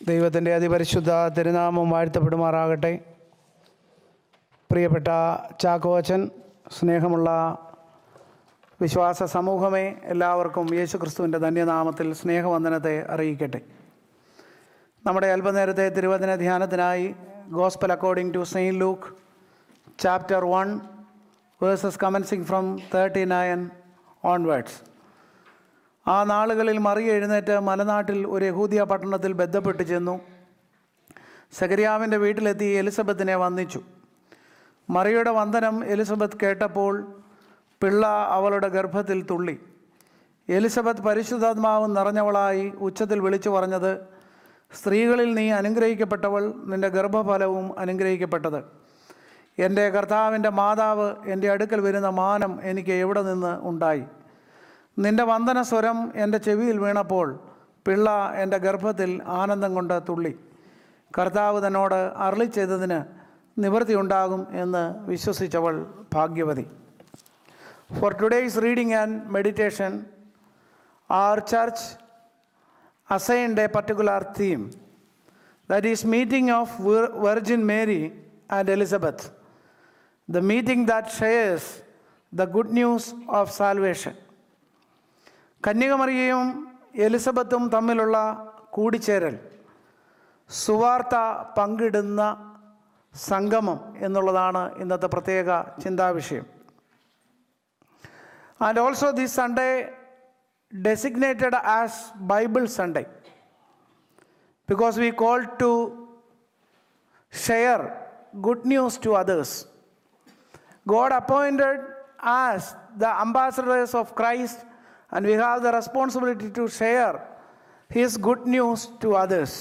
ദൈവത്തിൻ്റെ അതിപരിശുദ്ധ തിരുനാമം വാഴ്ത്തപ്പെടുമാറാകട്ടെ പ്രിയപ്പെട്ട ചാക്കോച്ചൻ സ്നേഹമുള്ള വിശ്വാസ സമൂഹമേ എല്ലാവർക്കും യേശു ക്രിസ്തുവിൻ്റെ ധന്യനാമത്തിൽ സ്നേഹവന്ദനത്തെ അറിയിക്കട്ടെ നമ്മുടെ അല്പനേരത്തെ തിരുവചന ധ്യാനത്തിനായി gospel according to saint Luke chapter one verses commencing from thirty nine onwards ആ നാളുകളിൽ മറിയ എഴുന്നേറ്റ് മലനാട്ടിൽ ഒരു യഹൂദിയ പട്ടണത്തിൽ ബന്ധപ്പെട്ട് ചെന്നു സകരിയാവിൻ്റെ വീട്ടിലെത്തി എലിസബത്തിനെ വന്ദിച്ചു മറിയുടെ വന്ദനം എലിസബത്ത് കേട്ടപ്പോൾ പിള്ള അവളുടെ ഗർഭത്തിൽ തുള്ളി എലിസബത്ത് പരിശുദ്ധാത്മാവ് നിറഞ്ഞവളായി ഉച്ചത്തിൽ വിളിച്ചു പറഞ്ഞത് സ്ത്രീകളിൽ നീ അനുഗ്രഹിക്കപ്പെട്ടവൾ നിന്റെ ഗർഭഫലവും അനുഗ്രഹിക്കപ്പെട്ടത് എൻ്റെ കർത്താവിൻ്റെ മാതാവ് എൻ്റെ അടുക്കൽ വരുന്ന മാനം എനിക്ക് എവിടെ നിന്ന് ഉണ്ടായി നിന്റെ വന്ദന സ്വരം എൻ്റെ ചെവിയിൽ വീണപ്പോൾ പിള്ള എൻ്റെ ഗർഭത്തിൽ ആനന്ദം കൊണ്ട് തുള്ളി കർത്താവ് തന്നോട് അരളി ചെയ്തതിന് നിവൃത്തിയുണ്ടാകും എന്ന് വിശ്വസിച്ചവൾ ഭാഗ്യവതി for today's reading and meditation our church assigned a particular theme that is meeting of Virgin Mary and Elizabeth the meeting that shares the good news of salvation കന്യകമറിയയും എലിസബത്തും തമ്മിലുള്ള കൂടിച്ചേരൽ സുവാർത്ത പങ്കിടുന്ന സംഗമം എന്നുള്ളതാണ് ഇന്നത്തെ പ്രത്യേക ചിന്താവിഷയം and also this Sunday designated as Bible Sunday because we called to share good news to others God appointed us the ambassadors of Christ, and we have the responsibility to share His good news to others.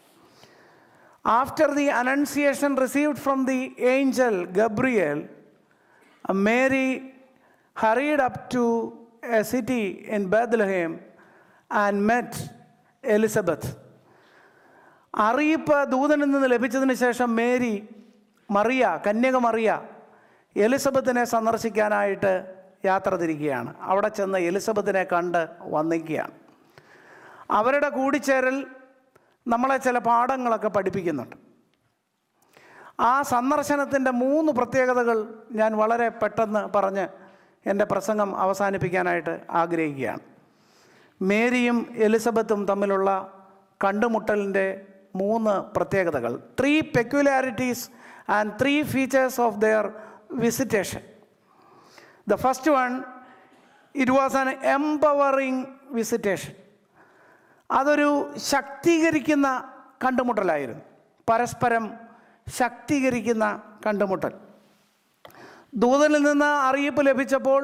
After the annunciation received from the angel Gabriel, uh, Mary hurried up to a city in Bethlehem and met Elizabeth. അറിയിപ്പ് ദൂതനിൽ നിന്ന് ലഭിച്ചതിന് ശേഷം Mary Mariya കന്യക മറിയ എലിസബത്തിനെ സന്ദർശിക്കാനായിട്ട് യാത്ര തിരിക്കുകയാണ് അവിടെ ചെന്ന് എലിസബത്തിനെ കണ്ട് വന്നിക്കുകയാണ് അവരുടെ കൂടിച്ചേരൽ നമ്മളെ ചില പാഠങ്ങളൊക്കെ പഠിപ്പിക്കുന്നുണ്ട് ആ സന്ദർശനത്തിൻ്റെ മൂന്ന് പ്രത്യേകതകൾ ഞാൻ വളരെ പെട്ടെന്ന് പറഞ്ഞ് എൻ്റെ പ്രസംഗം അവസാനിപ്പിക്കാനായിട്ട് ആഗ്രഹിക്കുകയാണ് മേരിയും എലിസബത്തും തമ്മിലുള്ള കണ്ടുമുട്ടലിൻ്റെ മൂന്ന് പ്രത്യേകതകൾ three peculiarities and three features of their visitation the first one it was an empowering visitation അതൊരു ശക്തീകരിക്കുന്ന കണ്ടുമുട്ടലായിരുന്നു പരസ്പരം ശക്തീകരിക്കുന്ന കണ്ടുമുട്ടൽ ദൂതനിൽ നിന്ന് അറിയിപ്പ് ലഭിച്ചപ്പോൾ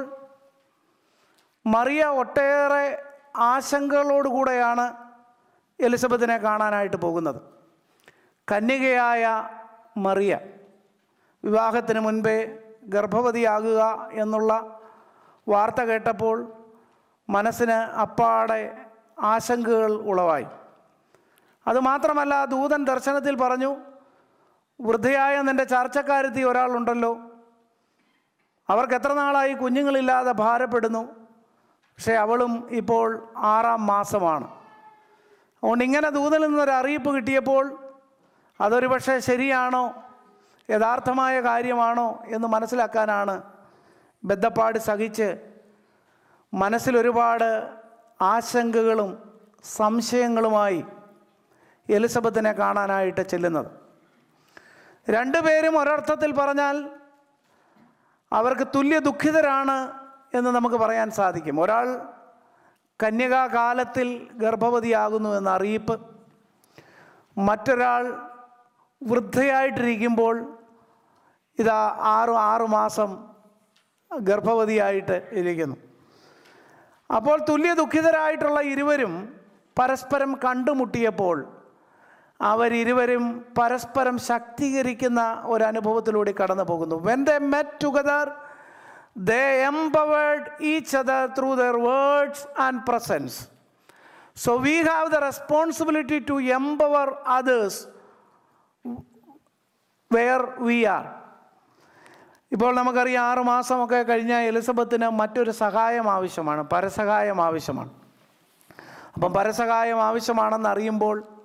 മറിയ ഒട്ടേറെ ആശങ്കകളോടുകൂടെയാണ് എലിസബത്തിനെ കാണാനായിട്ട് പോകുന്നത് കന്യകയായ മറിയ വിവാഹത്തിന് മുൻപേ ഗർഭവതിയാകുക എന്നുള്ള വാർത്ത കേട്ടപ്പോൾ മനസ്സിന് അപ്പാടെ ആശങ്കകൾ ഉളവായി അതുമാത്രമല്ല ദൂതൻ ദർശനത്തിൽ പറഞ്ഞു വൃദ്ധയായ നിൻ്റെ ചർച്ചക്കാരെത്തി ഒരാളുണ്ടല്ലോ അവർക്ക് എത്ര നാളായി കുഞ്ഞുങ്ങളില്ലാതെ ഭാരപ്പെടുന്നു പക്ഷേ അവളും ഇപ്പോൾ ആറാം മാസമാണ് അതുകൊണ്ട് ഇങ്ങനെ ദൂതനിൽ നിന്നൊരു അറിയിപ്പ് കിട്ടിയപ്പോൾ അതൊരു പക്ഷേ ശരിയാണോ യഥാർത്ഥമായ കാര്യമാണോ എന്ന് മനസ്സിലാക്കാനാണ് ബദ്ധപ്പാട് സഹിച്ച് മനസ്സിലൊരുപാട് ആശങ്കകളും സംശയങ്ങളുമായി എലിസബത്തിനെ കാണാനായിട്ട് ചെല്ലുന്നത് രണ്ടുപേരും ഒരർത്ഥത്തിൽ പറഞ്ഞാൽ അവർക്ക് തുല്യ ദുഃഖിതരാണ് എന്ന് നമുക്ക് പറയാൻ സാധിക്കും ഒരാൾ കന്യകാകാലത്തിൽ ഗർഭവതിയാകുന്നു എന്ന അറിയിപ്പ് മറ്റൊരാൾ വൃദ്ധയായിട്ടിരിക്കുമ്പോൾ ഇതാ ആറ് ആറ് മാസം ഗർഭവതിയായിട്ട് ഇരിക്കുന്നു അപ്പോൾ തുല്യ ദുഃഖിതരായിട്ടുള്ള ഇരുവരും പരസ്പരം കണ്ടുമുട്ടിയപ്പോൾ അവരിരുവരും പരസ്പരം ശക്തീകരിക്കുന്ന ഒരു അനുഭവത്തിലൂടെ കടന്നു പോകുന്നു when they met together they empowered each other through their words and presence so we have the responsibility to empower others where we are ഇപ്പോൾ നമുക്കറിയാം ആറ് മാസമൊക്കെ കഴിഞ്ഞ എലിസബത്തിന് മറ്റൊരു സഹായം ആവശ്യമാണ് പരസഹായം ആവശ്യമാണ് അപ്പം പരസഹായം ആവശ്യമാണെന്ന് അറിയുമ്പോൾ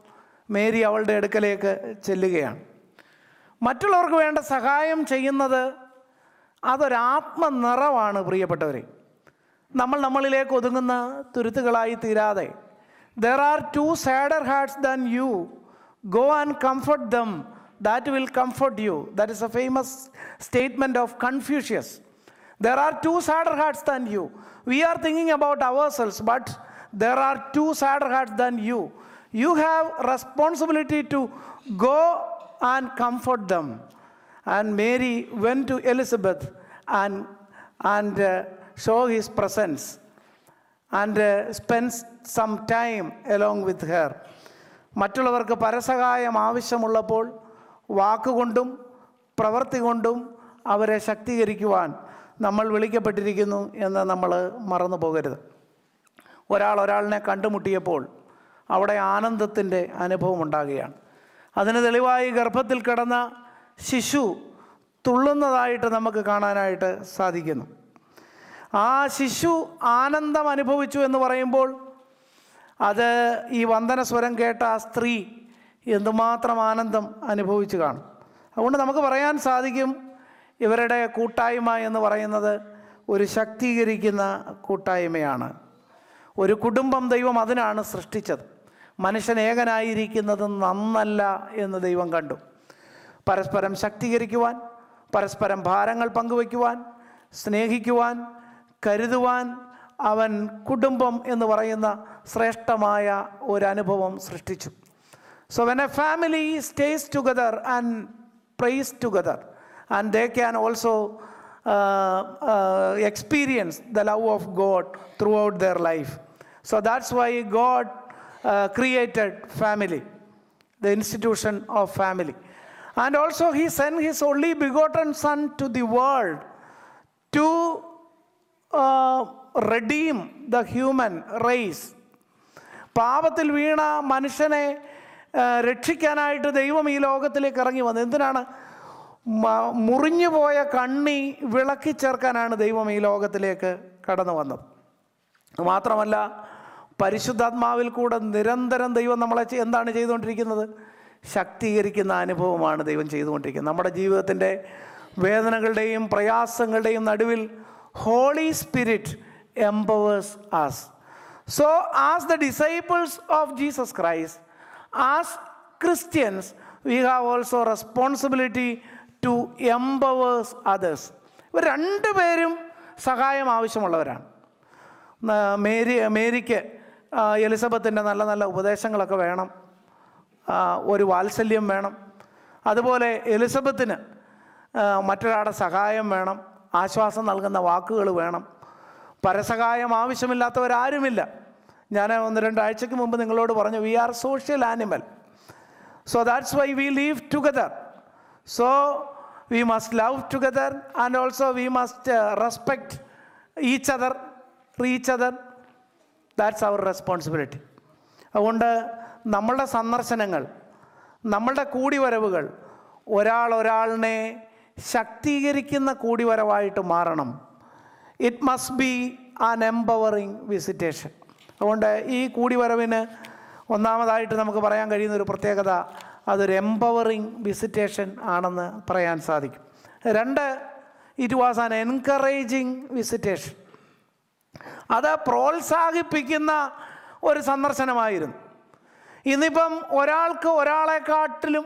മേരി അവളുടെ അടുക്കലേക്ക് ചെല്ലുകയാണ് മറ്റുള്ളവർക്ക് വേണ്ട സഹായം ചെയ്യുന്നത് അതൊരാത്മനിറവാണ് പ്രിയപ്പെട്ടവരെ നമ്മൾ നമ്മളിലേക്ക് ഒതുങ്ങുന്ന തുരുത്തുകളായി തീരാതെ there are too sadder hearts than you go and comfort them that will comfort you that is a famous statement of Confucius there are too sadder hearts than you we are thinking about our selves but there are too sadder hearts than you you have responsibility to go and comfort them and Mary went to Elizabeth and, and uh, show his presence and uh, spends some time along with her. മറ്റുള്ളവർക്ക് പരസഹായം ആവശ്യമുള്ളപ്പോൾ വാക്കുകൊണ്ടും പ്രവൃത്തി കൊണ്ടും അവരെ ശക്തീകരിക്കുവാൻ നമ്മൾ വിളിക്കപ്പെട്ടിരിക്കുന്നു എന്ന് നമ്മൾ മറന്നു പോകരുത് ഒരാൾ ഒരാളിനെ കണ്ടുമുട്ടിയപ്പോൾ അവിടെ ആനന്ദത്തിൻ്റെ അനുഭവം ഉണ്ടാകുകയാണ് അതിന് തെളിവായി ഗർഭത്തിൽ കിടന്ന ശിശു തുള്ളുന്നതായിട്ട് നമുക്ക് കാണാനായിട്ട് സാധിക്കുന്നു ആ ശിശു ആനന്ദം അനുഭവിച്ചു എന്ന് പറയുമ്പോൾ അത് ഈ വന്ദന സ്വരം കേട്ട ആ സ്ത്രീ എന്തുമാത്രം ആനന്ദം അനുഭവിച്ചു കാണും അതുകൊണ്ട് നമുക്ക് പറയാൻ സാധിക്കും ഇവരുടെ കൂട്ടായ്മ എന്ന് പറയുന്നത് ഒരു ശക്തീകരിക്കുന്ന കൂട്ടായ്മയാണ് ഒരു കുടുംബം ദൈവം അതിനാണ് സൃഷ്ടിച്ചത് മനുഷ്യൻ ഏകനായിരിക്കുന്നത് നന്നല്ല എന്ന് ദൈവം കണ്ടു പരസ്പരം ശക്തീകരിക്കുവാൻ പരസ്പരം ഭാരങ്ങൾ പങ്കുവയ്ക്കുവാൻ സ്നേഹിക്കുവാൻ കരുതുവാൻ അവൻ കുടുംബം എന്ന് പറയുന്ന ശ്രേഷ്ഠമായ ഒരു അനുഭവം സൃഷ്ടിച്ചു so when a family stays together and prays together and they can also experience the love of God through their life so that's why God created family the institution of family. And also, he sent his only begotten Son to the world to uh, redeem the human race. പാപത്തിൽ വീണ മനുഷ്യനെ ആ, രക്ഷിക്കാനായിട്ട് ദൈവം ഈ ലോകത്തിലേക്ക് ഇറങ്ങി വന്നത് എന്തിനാണ് മ- മുറിഞ്ഞുപോയ കണ്ണി വിളക്കി ചേർക്കാനാണ് ദൈവം ഈ ലോകത്തിലേക്ക് കടന്നു വന്നത് മാത്രമല്ല പരിശുദ്ധാത്മാവിൽ കൂടെ നിരന്തരം ദൈവം നമ്മളെ ചെ- എന്താണ് ചെയ്തുകൊണ്ടിരിക്കുന്നത് ശക്തീകരിക്കുന്ന അനുഭവമാണ് ദൈവം ചെയ്തുകൊണ്ടിരിക്കുന്നത് നമ്മുടെ ജീവിതത്തിൻ്റെ വേദനകളുടെയും പ്രയാസങ്ങളുടെയും നടുവിൽ Holy Spirit empowers us so as the disciples of Jesus Christ as Christians we have also responsibility to empowers others ഇവർ രണ്ടുപേരും സഹായം ആവശ്യമുള്ളവരാണ് ന- മേരി മേരിക്ക് ആ, എലിസബത്തിൻ്റെ നല്ല നല്ല ഉപദേശങ്ങളൊക്കെ വേണം ആ, ഒരു വാത്സല്യം വേണം അതുപോലെ എലിസബത്തിന് ആ, മറ്റൊരാളുടെ സഹായം വേണം ആശ്വാസം നൽകുന്ന വാക്കുകൾ വേണം പരസഹായം ആവശ്യമില്ലാത്തവരാരുമില്ല ഞാൻ ഒന്ന് രണ്ടാഴ്ചയ്ക്ക് മുമ്പ് നിങ്ങളോട് പറഞ്ഞു we are social animal So that's why we live together. So we must love together and also we must uh, respect each other, each other. That's our responsibility. അതുകൊണ്ട് നമ്മളുടെ സന്ദർശനങ്ങൾ നമ്മളുടെ കൂടിവരവുകൾ ഒരാൾ ഒരാളിനെ ശക്തീകരിക്കുന്ന കൂടിവരവായിട്ട് മാറണം it must be an empowering visitation അതുകൊണ്ട് ഈ കൂടിവരവിന് ഒന്നാമതായിട്ട് നമുക്ക് പറയാൻ കഴിയുന്ന ഒരു പ്രത്യേകത അതൊരു എംപവറിങ് വിസിറ്റേഷൻ ആണെന്ന് പറയാൻ സാധിക്കും രണ്ട് it was an encouraging visitation അത് പ്രോത്സാഹിപ്പിക്കുന്ന ഒരു സന്ദർശനമായിരുന്നു ഇന്നിപ്പം ഒരാൾക്ക് ഒരാളെക്കാട്ടിലും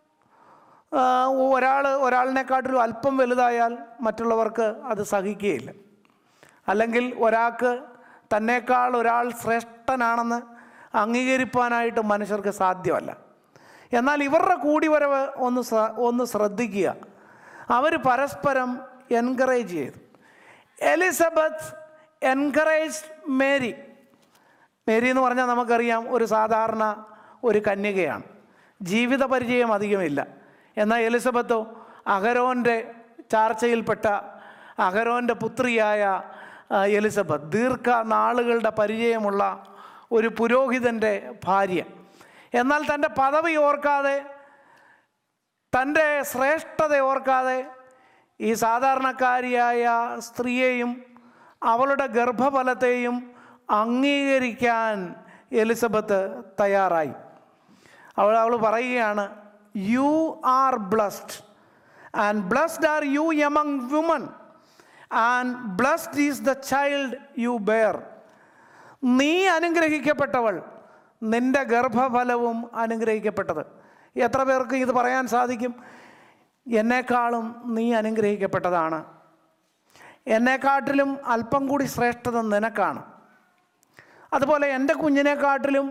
ഒരാൾ ഒരാളിനെക്കാട്ടിലും അല്പം വലുതായാൽ മറ്റുള്ളവർക്ക് അത് സഹിക്കുകയില്ല അല്ലെങ്കിൽ ഒരാൾക്ക് തന്നേക്കാൾ ഒരാൾ ശ്രേഷ്ഠനാണെന്ന് അംഗീകരിപ്പാനായിട്ട് മനുഷ്യർക്ക് സാധ്യമല്ല എന്നാൽ ഇവരുടെ കൂടിവരവ് ഒന്ന് ശ്ര- ഒന്ന് ശ്രദ്ധിക്കുക അവർ പരസ്പരം എൻകറേജ് ചെയ്തു എലിസബത്ത് എൻകറേജ് മേരി മേരി എന്ന് പറഞ്ഞാൽ നമുക്കറിയാം ഒരു സാധാരണ ഒരു കന്യകയാണ് ജീവിത പരിചയം അധികമില്ല എന്നാൽ എലിസബത്തോ അഹരോൻ്റെ ചാർച്ചയിൽപ്പെട്ട അഹരോൻ്റെ പുത്രിയായ ആ, എലിസബത്ത് ദീർഘ നാളുകളുടെ പരിചയമുള്ള ഒരു പുരോഹിതൻ്റെ ഭാര്യ എന്നാൽ തൻ്റെ പദവി ഓർക്കാതെ തൻ്റെ ശ്രേഷ്ഠത ഓർക്കാതെ ഈ സാധാരണക്കാരിയായ സ്ത്രീയെയും അവളുടെ ഗർഭഫലത്തെയും അംഗീകരിക്കാൻ എലിസബത്ത് തയ്യാറായി അവൾ അവൾ പറയുകയാണ് you are blessed and blessed are you among women and blessed is the child you bear നീ അനുഗ്രഹിക്കപ്പെട്ടവൾ നിന്റെ ഗർഭഫലവും അനുഗ്രഹിക്കപ്പെട്ടത് എത്ര പേർക്ക് ഇത് പറയാൻ സാധിക്കും എന്നെക്കാളും നീ അനുഗ്രഹിക്കപ്പെട്ടതാണ് എന്നെക്കാട്ടിലും അല്പം കൂടി ശ്രേഷ്ഠത നിനക്കാണ് അതുപോലെ എൻ്റെ കുഞ്ഞിനെക്കാട്ടിലും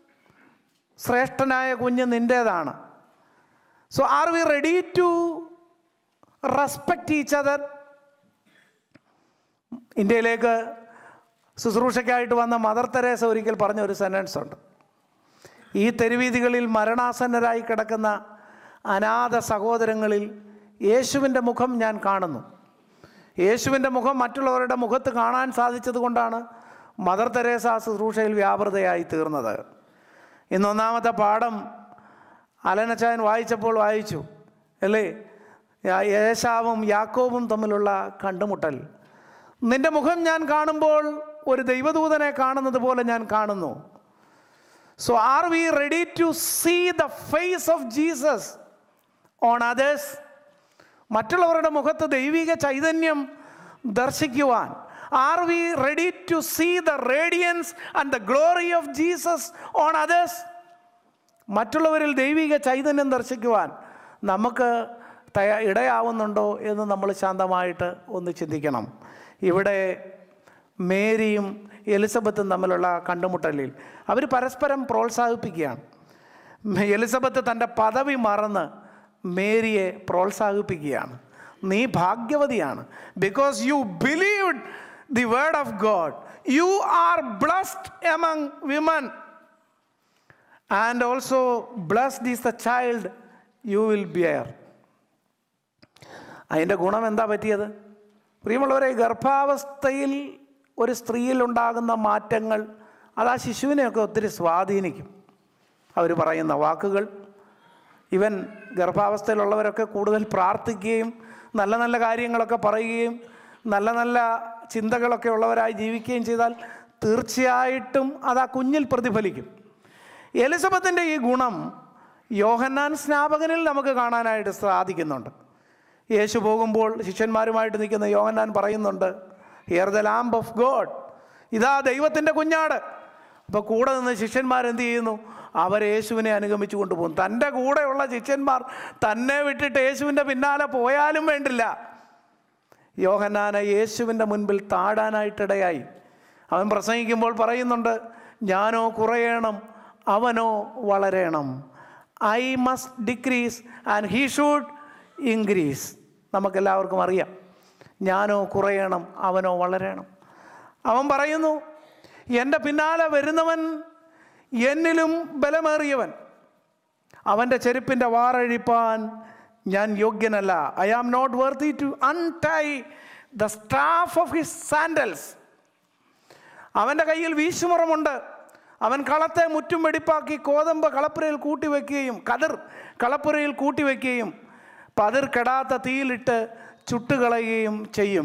ശ്രേഷ്ഠനായ കുഞ്ഞ് നിൻ്റേതാണ് so are we ready to respect each other ഇന്ത്യയിലേക്ക് ശുശ്രൂഷയ്ക്കായിട്ട് വന്ന മദർ തെരേസ ഒരിക്കൽ പറഞ്ഞ ഒരു സെൻറ്റൻസ് ഉണ്ട് ഈ തെരുവീതികളിൽ മരണാസന്നരായി കിടക്കുന്ന അനാഥ സഹോദരങ്ങളിൽ യേശുവിൻ്റെ മുഖം ഞാൻ കാണുന്നു യേശുവിൻ്റെ മുഖം മറ്റുള്ളവരുടെ മുഖത്ത് കാണാൻ സാധിച്ചത് കൊണ്ടാണ് മദർ തെരേസ ആ ശുശ്രൂഷയിൽ വ്യാപൃതയായി തീർന്നത് ഇന്ന് ഒന്നാമത്തെ പാഠം അലനച്ചായൻ വായിച്ചപ്പോൾ വായിച്ചു അല്ലേ യാ- യേശാവും യാക്കോവും തമ്മിലുള്ള കണ്ടുമുട്ടൽ നിന്റെ മുഖം ഞാൻ കാണുമ്പോൾ ഒരു ദൈവദൂതനെ കാണുന്നത് പോലെ ഞാൻ കാണുന്നു so are we ready to see the face of Jesus on others മറ്റുള്ളവരുടെ മുഖത്ത് ദൈവിക ചൈതന്യം ദർശിക്കുവാൻ are we ready to see the radiance and the glory of Jesus on others മറ്റുള്ളവരിൽ ദൈവിക ചൈതന്യം ദർശിക്കുവാൻ നമുക്ക് തയ്യാ ഇടയാവുന്നുണ്ടോ എന്ന് നമ്മൾ ശാന്തമായിട്ട് ഒന്ന് ചിന്തിക്കണം ഇവിടെ മേരിയും എലിസബത്തും തമ്മിലുള്ള കണ്ടുമുട്ടലിൽ അവർ പരസ്പരം പ്രോത്സാഹിപ്പിക്കുകയാണ് എലിസബത്ത് തൻ്റെ പദവി മറന്ന് മേരിയെ പ്രോത്സാഹിപ്പിക്കുകയാണ് നീ ഭാഗ്യവതിയാണ് because you believed the word of God you are blessed among women and also blessed is the child you will bear അതിൻ്റെ ഗുണം എന്താ പറ്റിയത് പ്രിയമുള്ളവരെ ഗർഭാവസ്ഥയിൽ ഒരു സ്ത്രീയിൽ ഉണ്ടാകുന്ന മാറ്റങ്ങൾ അത് ആ ശിശുവിനെയൊക്കെ ഒത്തിരി സ്വാധീനിക്കും അവർ പറയുന്ന വാക്കുകൾ ഇവൻ ഗർഭാവസ്ഥയിലുള്ളവരൊക്കെ കൂടുതൽ പ്രാർത്ഥിക്കുകയും നല്ല നല്ല കാര്യങ്ങളൊക്കെ പറയുകയും നല്ല നല്ല ചിന്തകളൊക്കെ ഉള്ളവരായി ജീവിക്കുകയും ചെയ്താൽ തീർച്ചയായിട്ടും അത് ആ കുഞ്ഞിൽ പ്രതിഫലിക്കും എലിസബത്തിൻ്റെ ഈ ഗുണം യോഹന്നാൻ സ്നാപകനിൽ നമുക്ക് കാണാനായിട്ട് സാധിക്കുന്നുണ്ട് യേശു പോകുമ്പോൾ ശിഷ്യന്മാരുമായിട്ട് നിൽക്കുന്ന യോഹന്നാൻ പറയുന്നുണ്ട് here the lamb of God ഇതാ ദൈവത്തിൻ്റെ കുഞ്ഞാട് അപ്പോൾ കൂടെ നിന്ന് ശിഷ്യന്മാർ എന്ത് ചെയ്യുന്നു അവർ യേശുവിനെ അനുഗമിച്ചു കൊണ്ടുപോകും തൻ്റെ കൂടെയുള്ള ശിഷ്യന്മാർ തന്നെ വിട്ടിട്ട് യേശുവിൻ്റെ പിന്നാലെ പോയാലും വേണ്ടില്ല യോഹന്നാന യേശുവിൻ്റെ മുൻപിൽ താഴാനായിട്ടിടയായി അവൻ പ്രസംഗിക്കുമ്പോൾ പറയുന്നുണ്ട് ഞാനോ കുറയണം അവനോ വളരണം I must decrease and he should increase നമുക്കെല്ലാവർക്കും അറിയാം ഞാനോ കുറയണം അവനോ വളരണം അവൻ പറയുന്നു എൻ്റെ പിന്നാലെ വരുന്നവൻ എന്നിലും ബലമേറിയവൻ അവൻ്റെ ചെരുപ്പിൻ്റെ വാറഴിപ്പാൻ ഞാൻ യോഗ്യനല്ല I am not worthy to untie the staff of his sandals അവൻ്റെ കയ്യിൽ വീശുമുറമുണ്ട് അവൻ കളത്തെ മുറ്റും വെടിപ്പാക്കി കോതമ്പ് കളപ്പുരയിൽ കൂട്ടിവെക്കുകയും കതിർ കളപ്പുരയിൽ കൂട്ടിവെക്കുകയും പതിർ കെടാത്ത തീയിലിട്ട് ചുട്ടുകളയുകയും ചെയ്യും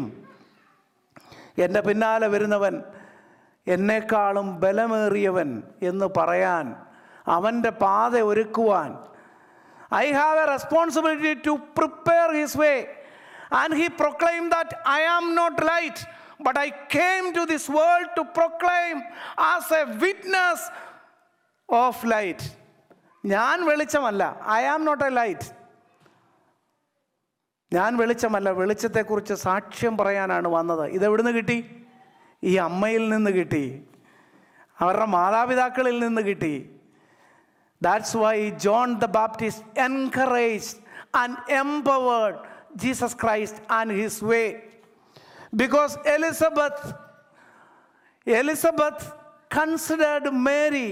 എൻ്റെ പിന്നാലെ വരുന്നവൻ എന്നെക്കാളും ബലമേറിയവൻ എന്ന് പറയാൻ അവൻ്റെ പാത ഒരുക്കുവാൻ I have a responsibility to prepare his way and he proclaim that I am not light but I came to this world to proclaim as a witness of light ഞാൻ വെളിച്ചമല്ല I am not a light ഞാൻ വെളിച്ചമല്ല വെളിച്ചത്തെക്കുറിച്ച് സാക്ഷ്യം പറയാനാണ് വന്നത് ഇതെവിടുന്ന് കിട്ടി ഈ അമ്മയിൽ നിന്ന് കിട്ടി അവരുടെ മാതാപിതാക്കളിൽ നിന്ന് കിട്ടി that's why John the Baptist encourage and empowered Jesus Christ and his way because Elizabeth Elizabeth considered Mary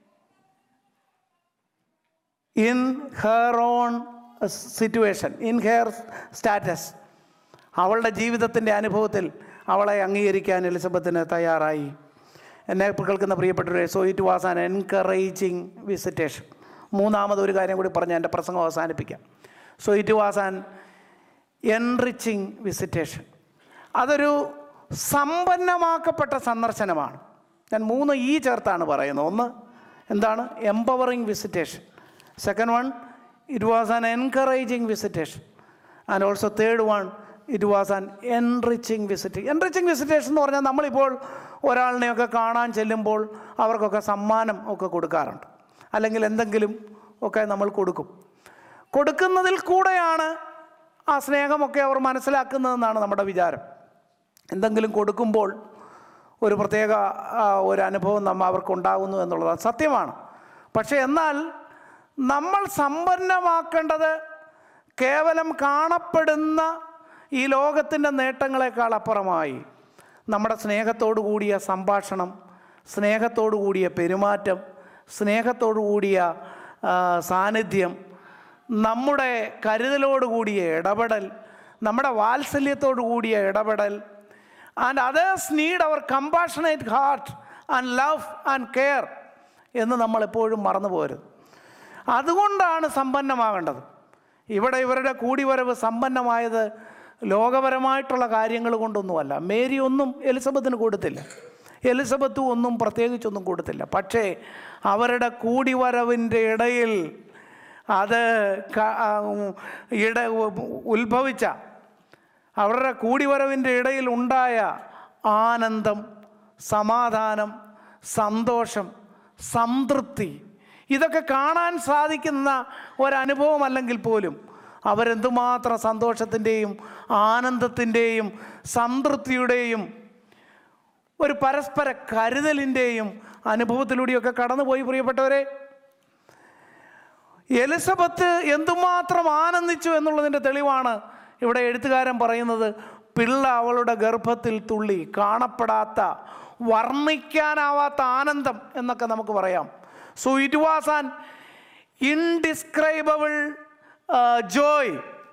in her own situation in her status അവളുടെ ജീവിതത്തിൻ്റെ അനുഭവത്തിൽ അവളെ അംഗീകരിക്കാൻ എലിസബത്തിന് തയ്യാറായി എന്നെ കേൾക്കുന്ന പ്രിയപ്പെട്ടവരെ so it was an encouraging visitation മൂന്നാമത് ഒരു കാര്യം കൂടി പറഞ്ഞ് എൻ്റെ പ്രസംഗം അവസാനിപ്പിക്കാം so it was an enriching visitation അതൊരു സമ്പന്നമാക്കപ്പെട്ട സന്ദർശനമാണ് ഞാൻ മൂന്ന് ഈ ചേർത്താണ് പറയുന്നത് ഒന്ന് എന്താണ് empowering visitation second one it was an encouraging visitation and also third one it was an enriching visit enriching visitation എന്ന് പറഞ്ഞാൽ നമ്മളിപ്പോൾ ഒരാളിനെയൊക്കെ കാണാൻ ചെല്ലുമ്പോൾ അവർക്കൊക്കെ സമ്മാനം ഒക്കെ കൊടുക്കാറുണ്ട് അല്ലെങ്കിൽ എന്തെങ്കിലും ഒക്കെ നമ്മൾ കൊടുക്കും കൊടുക്കുന്നതിൽ കൂടെയാണ് ആ സ്നേഹമൊക്കെ അവർ മനസ്സിലാക്കുന്നതെന്നാണ് നമ്മുടെ വിചാരം എന്തെങ്കിലും കൊടുക്കുമ്പോൾ ഒരു പ്രത്യേക ആ, ഒരു അനുഭവം നമ്മ അവർക്കുണ്ടാകുന്നു എന്നുള്ളത് സത്യമാണ് പക്ഷേ എന്നാൽ നമ്മൾ സമ്പന്നമാക്കേണ്ടത് കേവലം കാണപ്പെടുന്ന ഈ ലോകത്തിൻ്റെ നേട്ടങ്ങളെക്കാൾ അപ്പുറമായി നമ്മുടെ സ്നേഹത്തോടു കൂടിയ സംഭാഷണം സ്നേഹത്തോടു കൂടിയ പെരുമാറ്റം സ്നേഹത്തോടു കൂടിയ ആ, സാന്നിധ്യം നമ്മുടെ കരുതലോട് കൂടിയ ഇടപെടൽ നമ്മുടെ വാത്സല്യത്തോടു കൂടിയ ഇടപെടൽ and others need our compassionate heart and love and care എന്ന് നമ്മൾ എപ്പോഴും മറന്നു പോരുത് അതുകൊണ്ടാണ് സമ്പന്നമാകേണ്ടത് ഇവിടെ ഇവരുടെ കൂടിവരവ് സമ്പന്നമായത് ലോകപരമായിട്ടുള്ള കാര്യങ്ങൾ കൊണ്ടൊന്നുമല്ല മേരി ഒന്നും എലിസബത്തിന് കൊടുത്തില്ല എലിസബത്തും ഒന്നും പ്രത്യേകിച്ചൊന്നും കൊടുത്തില്ല പക്ഷേ അവരുടെ കൂടിവരവിൻ്റെ ഇടയിൽ അത് ക- ആ, ഉം, ഇട ഉത്ഭവിച്ച അവരുടെ കൂടിവരവിൻ്റെ ഇടയിൽ ഉണ്ടായ ആനന്ദം സമാധാനം സന്തോഷം സംതൃപ്തി ഇതൊക്കെ കാണാൻ സാധിക്കുന്ന ഒരനുഭവമല്ലെങ്കിൽ പോലും അവരെന്തുമാത്രം സന്തോഷത്തിൻ്റെയും ആനന്ദത്തിൻ്റെയും സംതൃപ്തിയുടെയും ഒരു പരസ്പര കരുതലിൻ്റെയും അനുഭവത്തിലൂടെയൊക്കെ കടന്നുപോയി പ്രിയപ്പെട്ടവരെ എലിസബത്ത് എന്തുമാത്രം ആനന്ദിച്ചു എന്നുള്ളതിൻ്റെ തെളിവാണ് ഇവിടെ എഴുത്തുകാരൻ പറയുന്നത് പിള്ള അവളുടെ ഗർഭത്തിൽ തുള്ളി കാണപ്പെടാത്ത വർണ്ണിക്കാനാവാത്ത ആനന്ദം എന്നൊക്കെ നമുക്ക് പറയാം so it was an indescribable joy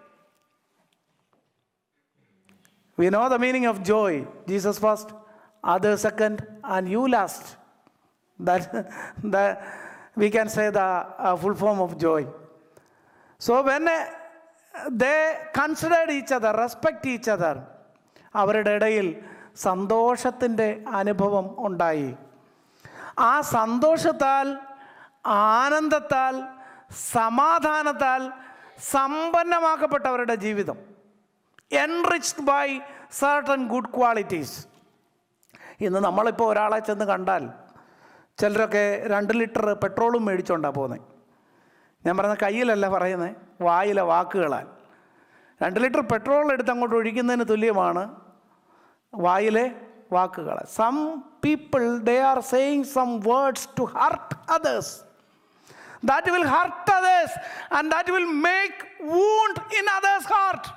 We know the meaning of joy. Jesus first, others second, and you last. That, that we can say the uh, full form of joy. So when uh, they considered each other, respect each other, അവരുടെ ഇടയിൽ സന്തോഷത്തിൻ്റെ അനുഭവം ഉണ്ടായി ആ സന്തോഷത്താൽ ആനന്ദത്താൽ സമാധാനത്താൽ സമ്പന്നമാക്കപ്പെട്ടവരുടെ ജീവിതം enriched by certain good qualities ഇന്ന് നമ്മളിപ്പോൾ ഒരാളെ ചെന്ന് കണ്ടാൽ ചിലരൊക്കെ രണ്ട് ലിറ്റർ പെട്രോളും മേടിച്ചുകൊണ്ടാണ് പോകുന്നത് ഞാൻ പറയുന്ന കയ്യിലല്ല പറയുന്നത് വായിലെ വാക്കുകളാൽ രണ്ട് ലിറ്റർ പെട്രോൾ എടുത്ത് അങ്ങോട്ട് ഒഴിക്കുന്നതിന് തുല്യമാണ് വായിലെ വാക്കുകൾ some people they are saying some words to hurt others that will hurt others and that will make wound in others heart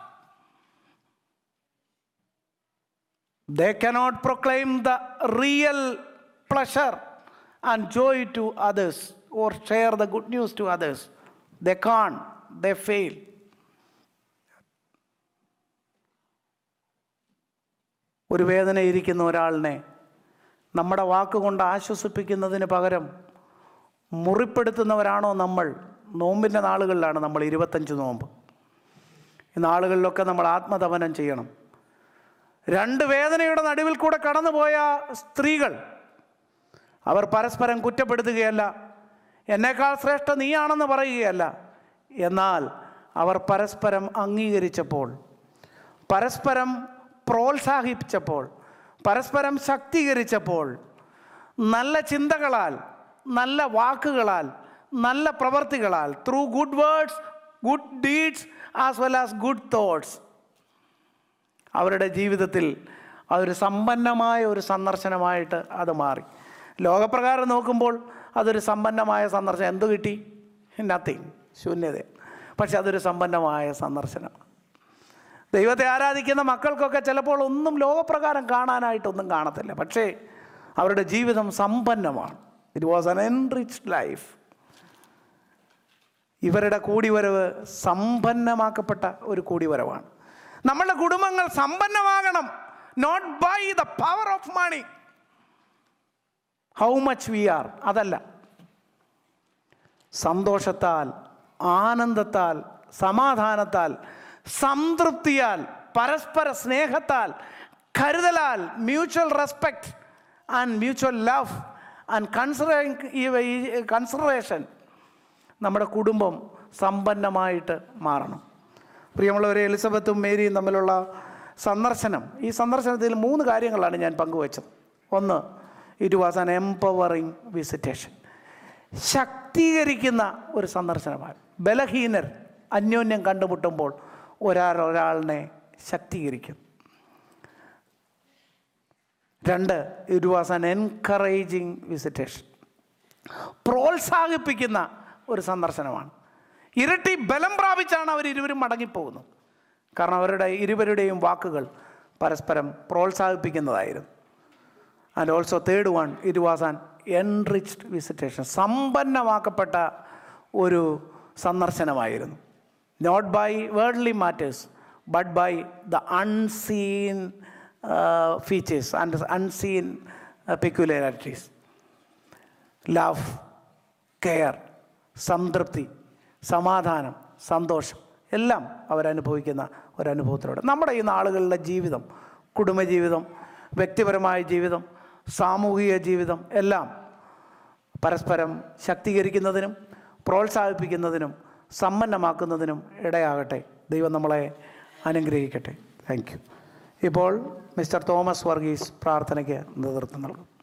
They cannot proclaim the real pleasure and joy to others or share the good news to others. They can't, they fail. ഒരു വേദനയിരിക്കുന്ന ഒരാളിനെ നമ്മുടെ വാക്കുകൊണ്ട് ആശ്വസിപ്പിക്കുന്നതിന് പകരം മുറിപ്പെടുത്തുന്നവരാണോ നമ്മൾ നോമ്പിൻ്റെ നാളുകളിലാണ് നമ്മൾ ഇരുപത്തഞ്ച് നോമ്പ് ഈ നാളുകളിലൊക്കെ നമ്മൾ ആത്മതപനം ചെയ്യണം രണ്ട് വേദനയുടെ നടുവിൽ കൂടെ കടന്നുപോയ സ്ത്രീകൾ അവർ പരസ്പരം കുറ്റപ്പെടുത്തുകയല്ല എന്നേക്കാൾ ശ്രേഷ്ഠ നീയാണെന്ന് പറയുകയല്ല എന്നാൽ അവർ പരസ്പരം അംഗീകരിച്ചപ്പോൾ പരസ്പരം പ്രോത്സാഹിപ്പിച്ചപ്പോൾ പരസ്പരം ശക്തീകരിച്ചപ്പോൾ നല്ല ചിന്തകളാൽ നല്ല വാക്കുകളാൽ നല്ല പ്രവർത്തികളാൽ through good words good deeds as well as good thoughts അവരുടെ ജീവിതത്തിൽ അതൊരു സമ്പന്നമായ ഒരു സന്ദർശനമായിട്ട് അത് മാറി ലോകപ്രകാരം നോക്കുമ്പോൾ അതൊരു സമ്പന്നമായ സന്ദർശനം എന്തു കിട്ടി നത്തിങ് ശൂന്യത പക്ഷെ അതൊരു സമ്പന്നമായ സന്ദർശനമാണ് ദൈവത്തെ ആരാധിക്കുന്ന മക്കൾക്കൊക്കെ ചിലപ്പോൾ ഒന്നും ലോകപ്രകാരം കാണാനായിട്ടൊന്നും കാണത്തില്ല പക്ഷേ അവരുടെ ജീവിതം സമ്പന്നമാണ് it was an enriched life ഇവരുടെ കൂടിവരവ് സമ്പന്നമാക്കപ്പെട്ട ഒരു കൂടിവരവാണ് നമ്മളുടെ കുടുംബങ്ങൾ സമ്പന്നമാകണം not by the power of money how much we are അതല്ല സന്തോഷത്താൽ ആനന്ദത്താൽ സമാധാനത്താൽ സംതൃപ്തിയാൽ പരസ്പര സ്നേഹത്താൽ കരുതലാൽ mutual respect and mutual love and considering consideration നമ്മുടെ കുടുംബം സമ്പന്നമായിട്ട് മാറണം പ്രിയമുള്ളവരെ എലിസബത്തും മേരിയും തമ്മിലുള്ള സന്ദർശനം ഈ സന്ദർശനത്തിൽ മൂന്ന് കാര്യങ്ങളാണ് ഞാൻ പങ്കുവച്ചത് ഒന്ന് it was an empowering visitation ശക്തീകരിക്കുന്ന ഒരു സന്ദർശനമാണ് ബലഹീനർ അന്യോന്യം കണ്ടുമുട്ടുമ്പോൾ ഒരാൾ ഒരാളിനെ ശക്തീകരിക്കും രണ്ട് it was an encouraging visitation പ്രോത്സാഹിപ്പിക്കുന്ന ഒരു സന്ദർശനമാണ് ഇരട്ടി ബലം പ്രാപിച്ചാണ് അവർ ഇരുവരും മടങ്ങിപ്പോകുന്നത് കാരണം അവരുടെ ഇരുവരുടെയും വാക്കുകൾ പരസ്പരം പ്രോത്സാഹിപ്പിക്കുന്നതായിരുന്നു and also third one it was an enriched visitation സമ്പന്നമാക്കപ്പെട്ട ഒരു സന്ദർശനമായിരുന്നു not by worldly matters but by the unseen features and unseen peculiarities love care സംതൃപ്തി സമാധാനം സന്തോഷം എല്ലാം അവരനുഭവിക്കുന്ന ഒരനുഭവത്തിലൂടെ നമ്മുടെ ഈ നാളുകളിലെ ജീവിതം കുടുംബജീവിതം വ്യക്തിപരമായ ജീവിതം സാമൂഹിക ജീവിതം എല്ലാം പരസ്പരം ശക്തീകരിക്കുന്നതിനും പ്രോത്സാഹിപ്പിക്കുന്നതിനും സമ്പന്നമാക്കുന്നതിനും ഇടയാകട്ടെ ദൈവം നമ്മളെ അനുഗ്രഹിക്കട്ടെ താങ്ക് യു ഇപ്പോൾ മിസ്റ്റർ തോമസ് വർഗീസ് പ്രാർത്ഥനയ്ക്ക് നേതൃത്വം നൽകും